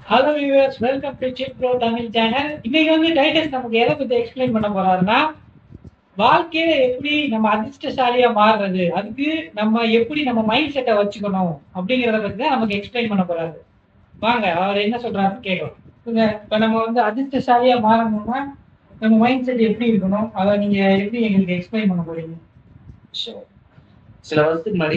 Hello viewers welcome to chip bro Tamil channel இன்னைக்கு வந்து Titus நமக்கு எதை பத்தி எக்ஸ்பிளைன் பண்ண போறாருன்னா வாழ்க்கையில எப்படி நம்ம அதிர்ஷ்டசாலியா மாறுறது அதுக்கு நம்ம எப்படி நம்ம மைண்ட் செட்டை வச்சுக்கணும் அப்படிங்கறத பத்தி தான் நமக்கு எக்ஸ்பிளைன் பண்ண போறாரு வாங்க அவர் என்ன சொல்றாருன்னு கேட்கலாம் இப்ப இப்ப நம்ம வந்து அதிர்ஷ்டசாலியா மாறணும்னா நம்ம மைண்ட் செட் எப்படி இருக்கணும் அதை நீங்க எப்படி எங்களுக்கு எக்ஸ்பிளைன் பண்ண போறீங்க Sure. சில வருஷத்துக்கு முன்னாடி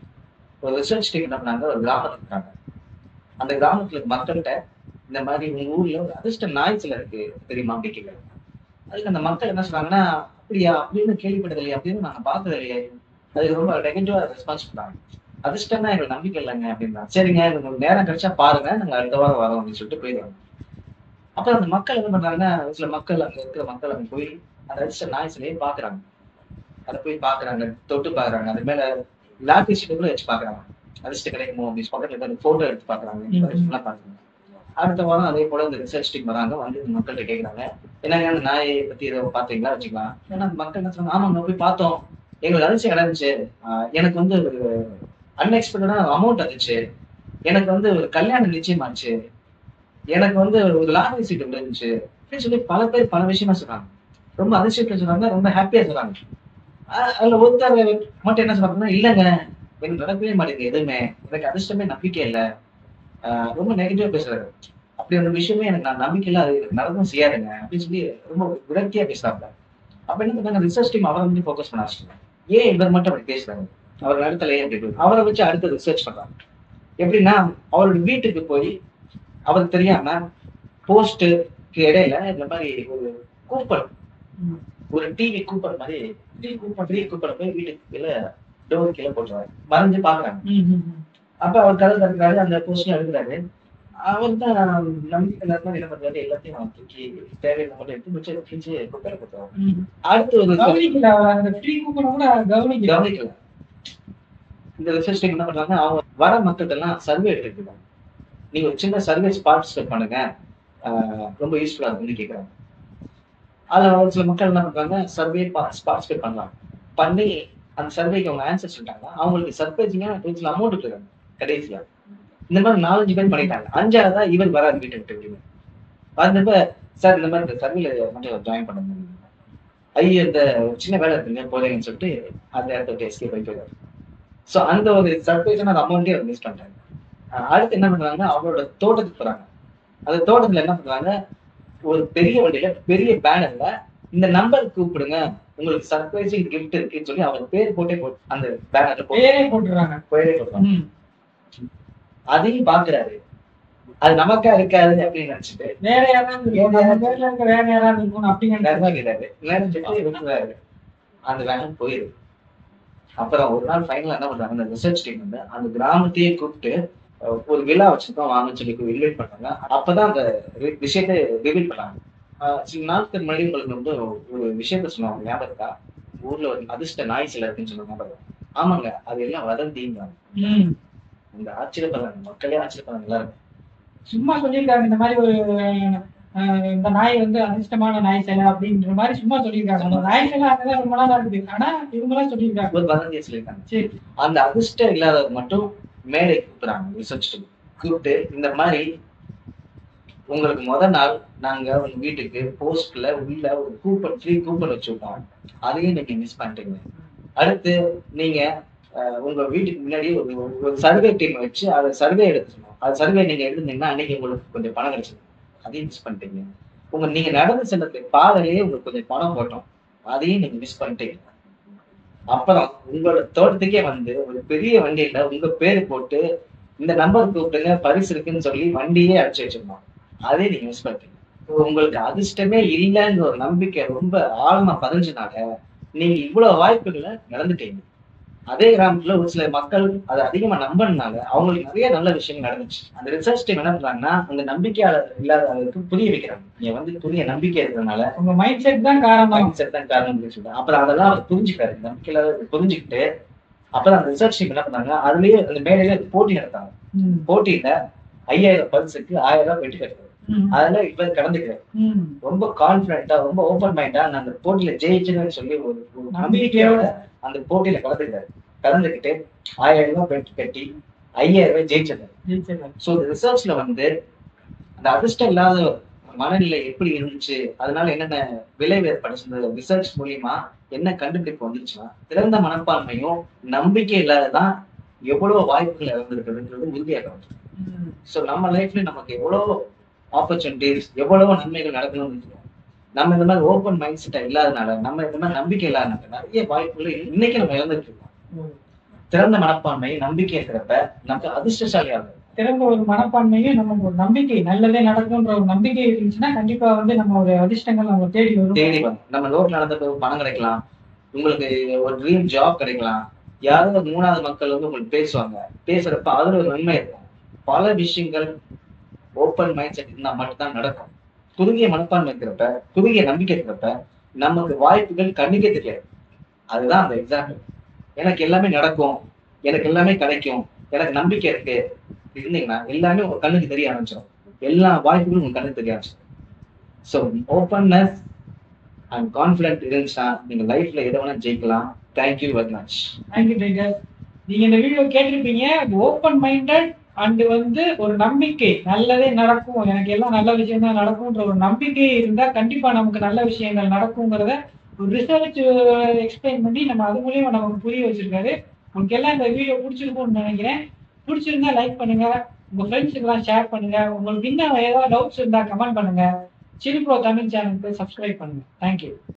ஒரு ரிசர்ச் டீம் என்ன பண்ணாங்க ஒரு கிராமத்துக்கு இருக்காங்க அந்த கிராமத்துல இருக்க மக்கள்கிட்ட இந்த மாதிரி உங்க ஊர்ல ஒரு அதிர்ஷ்ட நாய் சில இருக்கு தெரியுமா அப்படி கேட்கறாங்க அதுக்கு அந்த மக்கள் என்ன சொல்றாங்கன்னா அப்படியா அப்படின்னு கேள்விப்பட்டது இல்லையா அப்படின்னு நாங்க பார்த்தது இல்லையே அதுக்கு ரொம்ப நெகட்டிவா ரெஸ்பான்ஸ் பண்ணாங்க அதிர்ஷ்டம்னா எங்களுக்கு நம்பிக்கை இல்லைங்க அப்படின்னா சரிங்க உங்களுக்கு நேரம் கிடைச்சா பாருங்க நாங்க அடுத்த வாரம் வரோம் அப்படின்னு சொல்லிட்டு போயிடுவாங்க அப்புறம் அந்த மக்கள் என்ன பண்றாங்க சில மக்கள் அங்க இருக்கிற மக்கள் அங்க போய் அந்த அதிர்ஷ்ட நாய் சிலையை பாக்குறாங்க அதை போய் பாக்குறாங்க தொட்டு பாக்குறாங்க அது மேல லாட்டி சீட்டு கூட வச்சு பாக்குறாங்க அதிர்ஷ்டம் கிடைக்குமோ அப்படின்னு பக்கத்துல இருந்து போட்டோ எடுத்து பாக்குறாங்க இந்த மாதிரி full ஆ பாக்குறாங்க அடுத்த வாரம் அதே போல இந்த ரிசர்ச் டீம் வராங்க வந்து இந்த மக்கள்கிட்ட கேக்குறாங்க என்னங்க அந்த நாயை பத்தி ஏதோ பாத்தீங்களா வச்சுக்கலாம் ஏன்னா அந்த மக்கள் என்ன சொன்னாங்க ஆமாங்க போய் பார்த்தோம் எங்களுக்கு அதிர்ச்சி கிடைச்சு எனக்கு வந்து ஒரு அன்எக்ஸ்பெக்டடா அமௌண்ட் வந்துச்சு எனக்கு வந்து ஒரு கல்யாணம் நிச்சயமாச்சு எனக்கு வந்து ஒரு லாட்டரி சீட்டு விழுந்துச்சு அப்படின்னு சொல்லி பல பேர் பல விஷயமா சொல்றாங்க ரொம்ப அதிர்ஷ்டத்துல சொல்றாங்க ரொம்ப ஹாப்பியா சொல்றாங்க ஆஹ் அதுல ஒருத்தர் மட்டும் என்ன சொல்றாங்கன்னா இல்லைங்க எனக்கு நடக்கவே மாட்டேங்குது எதுவுமே எனக்கு அதிர்ஷ்டமே நம்பிக்கை இல்லை ஆஹ் ரொம்ப நெகட்டிவா பேசுறாரு அப்படி ஒரு விஷயமே எனக்கு நான் நம்பிக்கை இல்லை அது எனக்கு நடந்தும் செய்யாதுங்க அப்படின்னு சொல்லி ரொம்ப விரக்தியா பேசுறாங்க அப்ப என்ன பண்ணாங்க ரிசர்ச் டீம் அவரை வந்து ஃபோக்கஸ் பண்ண ஆரம்பிச்சிட்டாங்க ஏன் இவர் மட்டும் அப்படி பேசுறாரு அவர் நடத்தல ஏன் அப்படி இருக்கு? அவரை வச்சு அடுத்து ரிசர்ச் பண்றாங்க எப்படின்னா அவரோட வீட்டுக்கு போய் அவருக்கு தெரியாம போஸ்ட்டுக்கு இடையில இந்த மாதிரி ஒரு கூப்பன் ஒரு டிவி கூப்பன் மாதிரி டிவி கூப்பன் டிவி கூப்பன் போய் வீட்டுக்கு கீழே டோர் கீழே போட்டுருவாரு மறைஞ்சு பாக்குறாங்க அப்ப அவர் கதை திறக்கிறாரு அந்த போஸ்ட்ல எடுக்கிறாரு அவர் தான் நம்பிக்கை நேரத்துல என்ன பண்றாரு எல்லாத்தையும் அவன் தூக்கி தேவையான மட்டும் எடுத்து மிச்சம் கிழிச்சு குப்பையில போட்டுருவாங்க அடுத்து ஒரு கவனிக்கல அவர் அந்த ஃப்ரீ கூப்பன் கூட கவனிக்கல கவனிக்கல இந்த ரிசர்ச் டீம் என்ன பண்றாங்க அவங்க வர மக்கள்கிட்ட எல்லாம் சர்வே எடுத்துருக்காங்க நீங்க ஒரு சின்ன சர்வே பார்ட்டிசிபேட் பண்ணுங்க ஆஹ் ரொம்ப யூஸ்ஃபுல்லா இருக்கும்னு கேக்குறாங்க அதுல ஒரு சில மக்கள் என்ன பண்றாங்க சர்வே பார்ட்டிசிபேட் பண்ணலாம் பண்ணி அந்த சர்வேக்கு அவங்க ஆன்சர் சொல்லிட்டாங்க அவங்களுக்கு சர்ப்ரைசிங்கா சில அமௌண்ட் கொடுக்குறாங்க கடைசியா இந்த மாதிரி நாலஞ்சு பேர் பண்ணிட்டாங்க அஞ்சாவதா இவர் வராது வீட்டை விட்டு வெளியே வந்தப்ப சார் இந்த மாதிரி இந்த சர்வேல மட்டும் ஜாயின் பண்ண முடியும் ஐயோ இந்த ஒரு சின்ன வேலை இருக்குங்க போதேங்கன்னு சொல்லிட்டு அந்த இடத்த விட்டு எஸ்கேப் ஆகி போயிடுவாரு ஸோ அந்த ஒரு சர்ப்ரைஸான அமௌண்ட்டே அவர் மிஸ் பண்றாங்க அஹ் அடுத்து என்ன பண்றாங்க அவரோட தோட்டத்துக்கு போறாங்க அந்த தோட்டத்துல என்ன பண்றாங்க ஒரு பெரிய வண்டியில பெரிய பேனர்ல இந்த நம்பர் கூப்பிடுங்க உங்களுக்கு சர்ப்ரைசிங் கிஃப்ட் இருக்குன்னு சொல்லி அவர் பேர் போட்டே போட்டு அந்த பேனர்ல போட்டு பேரே போட்டுறாங்க போயிட்டே போடுறாங்க ம். அதையும் பாக்குறாரு அது நமக்கா இருக்காது அப்படின்னு நினைச்சிட்டு வேற யாராவது இருக்கும். நம்ம பேர்ல இருக்க வேற யாராவது இருக்கணும் அப்படின்னு நினைக்கிறாரு நினைச்சிட்டு இருக்கிறாரு அந்த வேன் போயிருக்கு அப்புறம் ஒரு நாள் ஃபைனல் என்ன பண்றாங்க அந்த ரிசர்ச் டீம் வந்து அந்த கிராமத்தையே கூப்பிட்டு அஹ், ஒரு விழா வச்சிருக்கோம் வாங்கன்னு சொல்லி இன்வைட் பண்றாங்க அப்பதான் அந்த ரி- விஷயத்தை ரிவீல் பண்ணாங்க அஹ், சில நாட்கள் முன்னாடி உங்களுக்கு வந்து ஒரு விஷயத்த சொன்னாங்க ஞாபகம் இருக்கா ஊர்ல ஒரு அதிர்ஷ்ட நாய் சில இருக்குன்னு சொன்னாங்க ஞாபகம் இருக்கா? ஆமாங்க அது எல்லாம் வதந்திங்கிறாங்க ம். அந்த ஆச்சரியப்படுறாங்க மக்களே ஆச்சரியப்படுறாங்க எல்லாரும் சும்மா சொல்லியிருக்காங்க இந்த மாதிரி ஒரு அஹ், இந்த நாய் வந்து அதிர்ஷ்டமான நாய் சிலை அப்படின்ற மாதிரி சும்மா சொல்லியிருக்காங்க அந்த நாய் சிலை அங்கதான் ரொம்ப நாளா இருக்குது ஆனா இவங்களாம் சொல்லியிருக்காங்க ஒரு வதந்தியை சொல்லியிருக்காங்க சரி அந்த அதிர்ஷ்டம் இல்லாதவர் மட்டும் மேடை கூப்பிடுறாங்க ரிசர்ச் கூப்பிட்டு இந்த மாதிரி உங்களுக்கு முத நாள் நாங்க உங்க வீட்டுக்கு போஸ்ட்ல உள்ள ஒரு கூப்பன் ஃப்ரீ கூப்பன் வச்சு விட்டோம் அதையும் நீங்க மிஸ் பண்ணிட்டீங்க அடுத்து நீங்க அஹ், உங்க வீட்டுக்கு முன்னாடி ஒரு ஒரு சர்வே டீம் வச்சு அதை சர்வே எடுத்து சொன்னோம் அது சர்வே நீங்க எடுத்தீங்கன்னா அன்னைக்கு உங்களுக்கு கொஞ்சம் பணம் கிடைச்சது அதையும் மிஸ் பண்ணிட்டீங்க உங்க நீங்க நடந்து செல்லத்துக்கு பாதையிலேயே உங்களுக்கு கொஞ்சம் பணம் போட்டோம் அதையும் நீங்க மிஸ் பண்ணிட்டீங்க அப்புறம் உங்களோட தோட்டத்துக்கே வந்து ஒரு பெரிய வண்டியில உங்க பேரு போட்டு இந்த நம்பர் கூப்பிட்டுங்க பரிசு இருக்குன்னு சொல்லி வண்டியே அடிச்சு வச்சிருந்தோம் அதே நீங்க மிஸ் பண்ணிட்டீங்க So, உங்களுக்கு அதிர்ஷ்டமே இல்லைங்கிற ஒரு நம்பிக்கை ரொம்ப ஆழமா பதிஞ்சனால நீங்க இவ்வளவு வாய்ப்புகளை நடந்துட்டீங்க அதே கிராமத்துல ஒரு சில மக்கள் அதை அதிகமா நம்பினால அவங்களுக்கு நிறைய நல்ல விஷயங்கள் நடந்துச்சு அந்த ரிசர்ச் டீம் என்ன பண்றாங்கன்னா அந்த நம்பிக்கையாளர் இல்லாதவருக்கு புரிய வைக்கிறாங்க நீங்க வந்து புரிய நம்பிக்கை இருக்கிறதுனால உங்க மைண்ட் செட் தான் காரணம் மைண்ட் செட் தான் காரணம் அப்படின்னு சொல்லிட்டு அப்புறம் அதெல்லாம் அவர் புரிஞ்சுக்காரு நம்பிக்கையில புரிஞ்சுக்கிட்டு அப்புறம் அந்த ரிசர்ச் டீம் என்ன பண்ணாங்க அதுலயே அந்த மேடையில போட்டி நடத்தாங்க ம். போட்டியில ஐயாயிரம் பரிசுக்கு ஆயிரம் ரூபாய் வெட்டி கட்டுறது ம். அதுல இவர் கலந்துக்கிறார் ம். ரொம்ப கான்பிடண்டா ரொம்ப ஓப்பன் மைண்டா நான் அந்த போட்டியில ஜெயிச்சுன்னு சொல்லி ஒரு ஒரு நம்பிக்கையோட நம்பிக்கையோட அந்த போட்டியில கலந்துக்கிறாரு கலந்துக்கிட்டு ஆயிரம் ரூபாய் வெட்டி கட்டி ஐயாயிரம் ரூபாய் ஜெயிச்சிருந்தாரு ஜெயிச்சிடலாம். ஸோ ரிசர்ச்ல வந்து அந்த அதிர்ஷ்டம் இல்லாத மனநிலை எப்படி இருந்துச்சு அதனால என்னென்ன விளைவு ஏற்பட்டுச்சு ரிசர்ச் மூலியமா என்ன கண்டுபிடிப்பு வந்துச்சுன்னா திறந்த மனப்பான்மையும் நம்பிக்கை இல்லாததான் எவ்வளவு வாய்ப்புகள் இழந்திருக்குதுன்றது உறுதியாக ஸோ நம்ம லைஃப்ல நமக்கு எவ்வளவு ஆப்பர்ச்சுனிட்டிஸ் எவ்வளவு நன்மைகள் நடக்கணும்னு தெரியும். நம்ம இந்த மாதிரி ஓப்பன் மைண்ட் செட்டா இல்லாதனால நம்ம இந்த மாதிரி நம்பிக்கை இல்லாதனால நிறைய வாய்ப்புகளை இன்னைக்கு நம்ம இழந்துட்டு இருக்கோம் திறந்த மனப்பான்மை நம்பிக்கை இருக்கிறப்ப நமக்கு அதிர்ஷ்டசாலி ஆகும் திறந்த ஒரு மனப்பான்மையும் நமக்கு ஒரு நம்பிக்கை நல்லதே நடக்கும்ன்ற ஒரு நம்பிக்கை இருந்துச்சுன்னா கண்டிப்பா வந்து நம்ம ஒரு அதிர்ஷ்டங்கள் நம்ம தேடி வரும் தேடி வரும் நம்ம ரோட்ல நடந்த பிறகு பணம் கிடைக்கலாம் உங்களுக்கு ஒரு ட்ரீம் ஜாப் கிடைக்கலாம் யாராவது ஒரு மூணாவது மக்கள் வந்து உங்களுக்கு பேசுவாங்க பேசுறப்ப அதுல ஒரு நன்மை இருக்கும் பல விஷயங்கள் ஓப்பன் மைண்ட் செட் இருந்தா மட்டும்தான் நடக்கும் குறுகிய மனப்பான்மை இருக்கிறப்ப குறுகிய நம்பிக்கை இருக்கிறப்ப நமக்கு வாய்ப்புகள் கண்ணுக்கே தெரியாது அதுதான் அந்த எக்ஸாம்பிள் எனக்கு எல்லாமே நடக்கும் எனக்கு எல்லாமே கிடைக்கும் எனக்கு நம்பிக்கை இருக்கு இருந்தீங்கன்னா எல்லாமே உங்க கண்ணுக்கு தெரிய ஆரம்பிச்சிடும் எல்லா வாய்ப்புகளும் உங்க கண்ணுக்கு தெரிய ஆரம்பிச்சிடும் ஸோ ஓப்பன்னஸ் அண்ட் கான்ஃபிடென்ட் இருந்துச்சுன்னா நீங்க லைஃப்ல எதை வேணா ஜெயிக்கலாம் thank you very much thank you tiger நீங்க இந்த வீடியோ கேட்டிருப்பீங்க ஓப்பன் மைண்டட் அண்ட் வந்து ஒரு நம்பிக்கை நல்லதே நடக்கும் எனக்கு எல்லாம் நல்ல விஷயம் தான் நடக்கும்ன்ற ஒரு நம்பிக்கை இருந்தா கண்டிப்பா நமக்கு நல்ல விஷயங்கள் நடக்குங்கிறத ஒரு ரிசர்ச் எக்ஸ்பிளைன் பண்ணி நம்ம அது மூலியமா நமக்கு புரிய வச்சிருக்காரு உங்களுக்கு எல்லாம் இந்த வீடியோ பிடிச்சிருக்கும்னு நினைக்கிறேன் பிடிச்சிருந்தா லைக் பண்ணுங்க உங்க ஃப்ரெண்ட்ஸுக்கெல்லாம் ஷேர் பண்ணுங்க உங்களுக்கு இன்னும் ஏதாவது டவுட்ஸ் இருந்தா கமெண்ட் பண்ணுங்க சிரிப்ரோ தமிழ் சேனலுக்கு சப்ஸ்கிரைப் பண்ணுங்க தேங்க்யூ